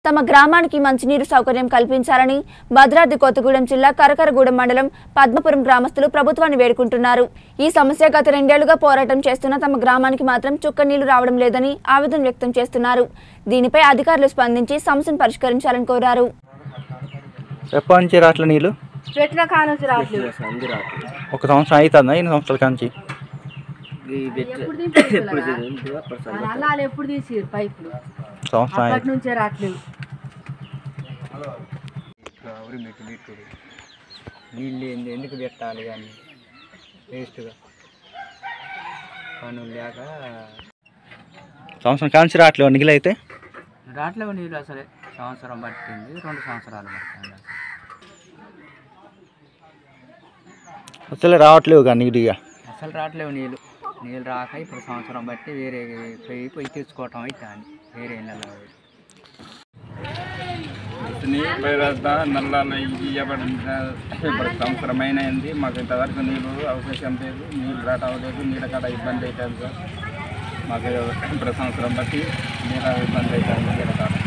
తమ గ్రామానికి మంచినీరు సౌకర్యం కల్పించాలని భద్రాద్రి కొత్తగూడెం జిల్లా కరకరగూడెం మండలం పద్మపురం గ్రామస్తులు ప్రభుత్వాన్ని వేడుకుంటున్నారు ఈ సమస్య గత రెండేళ్లుగా పోరాటం చేస్తున్న తమ గ్రామానికి మాత్రం చుక్క నీళ్లు రావడం లేదని ఆవేదన వ్యక్తం చేస్తున్నారు దీనిపై అధికారులు స్పందించి సమస్యను పరిష్కరించాలని కోరారు ఎప్పటి నుంచి రాట్ల నీళ్ళు పెట్టిన కానుంచి రావట్లేదు ఒక సంవత్సరం అవుతుందా ఎన్ని సంవత్సరాల కాంచి ఎప్పుడు దింపేస్తున్నారు నల్లాలు ఎప్పుడు తీసి పైపులు సంవత్సరం అప్పటి అయి- నుంచే రావట్లేదు ఊరి మెట్టు పెట్టుడు నీళ్ళు ఏంది ఎందుకు పెట్టాలి కానీ వేస్ట్గా పనులు లేక సంవత్సరం కాంచి రావట్లేవు నిగిలి అయితే రాట్లేవు నీళ్ళు అసలే సంవత్సరం పట్టింది రెండు సంవత్సరాలు పడుతుంది అసలే రావట్లేవు కానీ నీట్గా అసలు రావట్లేవు నీళ్ళు నీళ్ళు రాక ఇప్పుడు సంవత్సరం బట్టి వేరే పోయి పోయి తెచ్చుకోవటం అయితే అని వేరే ఇళ్ళలో పోయి. నీళ్ళు పోయేదంతా నల్లాల ఇది ఇవ్వబడింది ఇప్పుడు సంవత్సరమైనది మాకు ఇంతవరకు నీళ్ళు అవకాశం లేదు నీళ్ళు రావటం లేదు నీళ్ళ కాడ ఇబ్బంది అవుతుంది సార్ మాకు ఇప్పుడు సంవత్సరం బట్టి నీళ్ళ ఇబ్బంది అవుతుంది నీళ్ళ కాడ